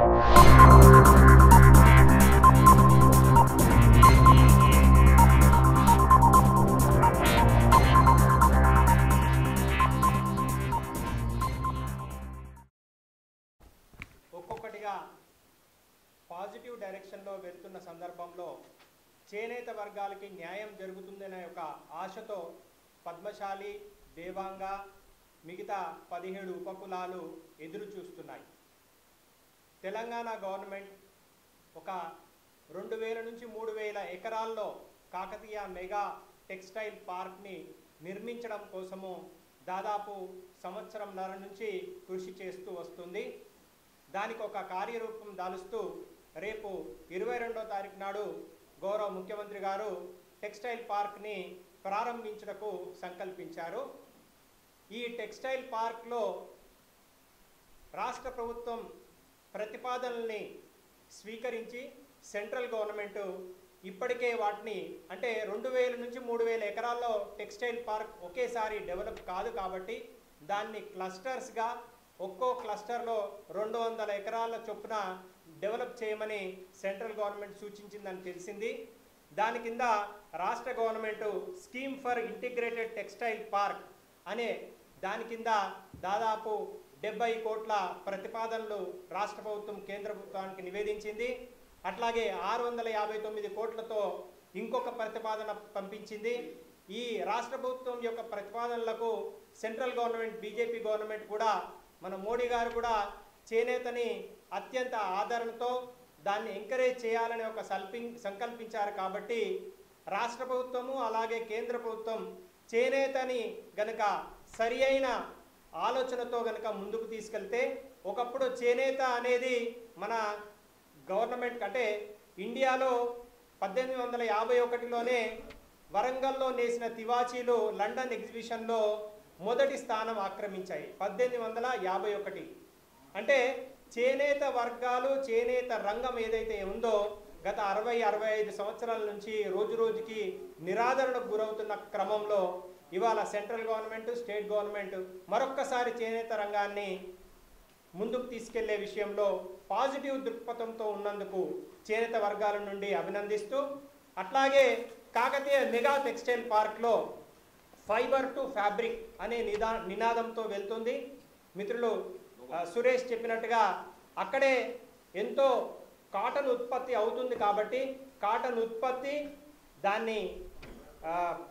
ఒక్కొక్కటిగా పాజిటివ్ డైరెక్షన్లో వెళ్తున్న సందర్భంలో చేనేత వర్గాలకి న్యాయం జరుగుతుందనే ఒక ఆశతో పద్మశాలి దేవాంగ మిగతా పదిహేడు ఉపకులాలు ఎదురు చూస్తున్నాయి తెలంగాణ గవర్నమెంట్ ఒక రెండు వేల నుంచి మూడు వేల ఎకరాల్లో కాకతీయ మెగా టెక్స్టైల్ పార్క్ని నిర్మించడం కోసము దాదాపు సంవత్సరంన్నర నుంచి కృషి చేస్తూ వస్తుంది దానికి ఒక కార్యరూపం దాలుస్తూ రేపు ఇరవై రెండో తారీఖు నాడు గౌరవ ముఖ్యమంత్రి గారు టెక్స్టైల్ పార్క్ని ప్రారంభించడకు సంకల్పించారు ఈ టెక్స్టైల్ పార్క్లో రాష్ట్ర ప్రభుత్వం ప్రతిపాదనల్ని స్వీకరించి సెంట్రల్ గవర్నమెంట్ ఇప్పటికే వాటిని అంటే రెండు వేల నుంచి మూడు వేల ఎకరాల్లో టెక్స్టైల్ పార్క్ ఒకేసారి డెవలప్ కాదు కాబట్టి దాన్ని క్లస్టర్స్గా ఒక్కో క్లస్టర్లో రెండు వందల ఎకరాల చొప్పున డెవలప్ చేయమని సెంట్రల్ గవర్నమెంట్ సూచించిందని తెలిసింది దాని కింద రాష్ట్ర government scheme for integrated textile park అనే దాని కింద దాదాపు డెబ్బై కోట్ల ప్రతిపాదనలు రాష్ట్ర ప్రభుత్వం కేంద్ర ప్రభుత్వానికి నివేదించింది అట్లాగే ఆరు వందల యాభై తొమ్మిది కోట్లతో ఇంకొక ప్రతిపాదన పంపించింది ఈ రాష్ట్ర ప్రభుత్వం యొక్క ప్రతిపాదనలకు సెంట్రల్ గవర్నమెంట్ బీజేపీ గవర్నమెంట్ కూడా మన మోడీ గారు కూడా చేనేతని అత్యంత ఆదరణతో దాన్ని ఎంకరేజ్ చేయాలని ఒక సల్పింగ్ సంకల్పించారు కాబట్టి రాష్ట్ర ప్రభుత్వము అలాగే కేంద్ర ప్రభుత్వం చేనేతని గనక సరి అయిన ఆలోచనతో గనక ముందుకు తీసుకెళ్తే ఒకప్పుడు చేనేత అనేది మన గవర్నమెంట్ అంటే ఇండియాలో పద్దెనిమిది వందల యాభై ఒకటిలోనే వరంగల్లో నేసిన తివాచీలు లండన్ ఎగ్జిబిషన్లో మొదటి స్థానం ఆక్రమించాయి పద్దెనిమిది వందల యాభై ఒకటి అంటే చేనేత వర్గాలు చేనేత రంగం ఏదైతే ఉందో గత అరవై అరవై ఐదు సంవత్సరాల నుంచి రోజు రోజుకి నిరాదరణకు గురవుతున్న క్రమంలో ఇవాళ సెంట్రల్ గవర్నమెంట్ స్టేట్ గవర్నమెంట్ మరొక్కసారి చేనేత రంగాన్ని ముందుకు తీసుకెళ్లే విషయంలో పాజిటివ్ దృక్పథంతో ఉన్నందుకు చేనేత వర్గాల నుండి అభినందిస్తూ అట్లాగే కాకతీయ మెగా టెక్స్టైల్ పార్క్లో ఫైబర్ టు ఫ్యాబ్రిక్ అనే నిదా నినాదంతో వెళ్తుంది మిత్రులు ఆ, సురేష్ చెప్పినట్టుగా అక్కడే ఎంతో కాటన్ ఉత్పత్తి అవుతుంది కాబట్టి కాటన్ ఉత్పత్తి దాన్ని ఆ,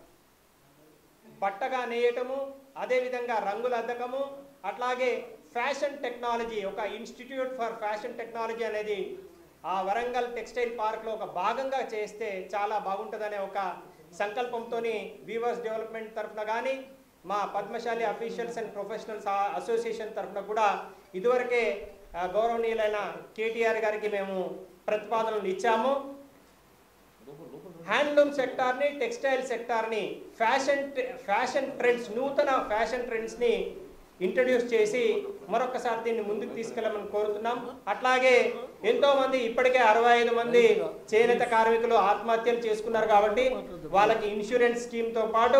బట్టగా నేయటము అదేవిధంగా రంగుల అద్దకము అట్లాగే ఫ్యాషన్ టెక్నాలజీ ఒక ఇన్స్టిట్యూట్ ఫర్ ఫ్యాషన్ టెక్నాలజీ అనేది ఆ వరంగల్ టెక్స్టైల్ పార్క్లో ఒక భాగంగా చేస్తే చాలా బాగుంటుందనే ఒక సంకల్పంతో వీవర్స్ డెవలప్మెంట్ తరఫున కానీ మా Padmashali officials and professionals association తరఫున కూడా ఇదివరకే ఆ, గౌరవనీయులైన కేటీఆర్ గారికి మేము ప్రతిపాదనలు ఇచ్చాము హ్యాండ్లూమ్ సెక్టార్ని టెక్స్టైల్ సెక్టార్ని ఫ్యాషన్ ఫ్యాషన్ ట్రెండ్స్ నూతన ఫ్యాషన్ ట్రెండ్స్ని ఇంట్రడ్యూస్ చేసి మరొకసారి దీన్ని ముందుకు తీసుకెళ్ళమని కోరుతున్నాం అట్లాగే ఎంతో మంది ఇప్పటికే అరవై ఐదు మంది చేనేత కార్మికులు ఆత్మహత్యలు చేసుకున్నారు కాబట్టి వాళ్ళకి ఇన్సూరెన్స్ స్కీమ్తో పాటు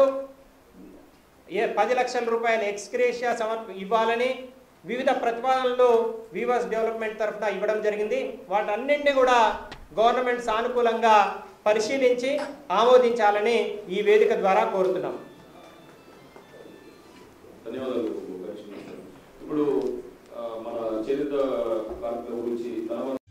ఏ పది లక్షల రూపాయల ఎక్స్క్రేషియా సమర్ప ఇవ్వాలని వివిధ ప్రతిపాదనలు వీవర్స్ డెవలప్మెంట్ తరఫున ఇవ్వడం జరిగింది వాటన్నింటినీ కూడా గవర్నమెంట్ సానుకూలంగా పరిశీలించి ఆమోదించాలని ఈ వేదిక ద్వారా కోరుతున్నాం ధన్యవాదాలు కమిషనర్ గారు. ఇప్పుడు ఆ, మన చేనేత కార్మికుల గురించి ధనవంత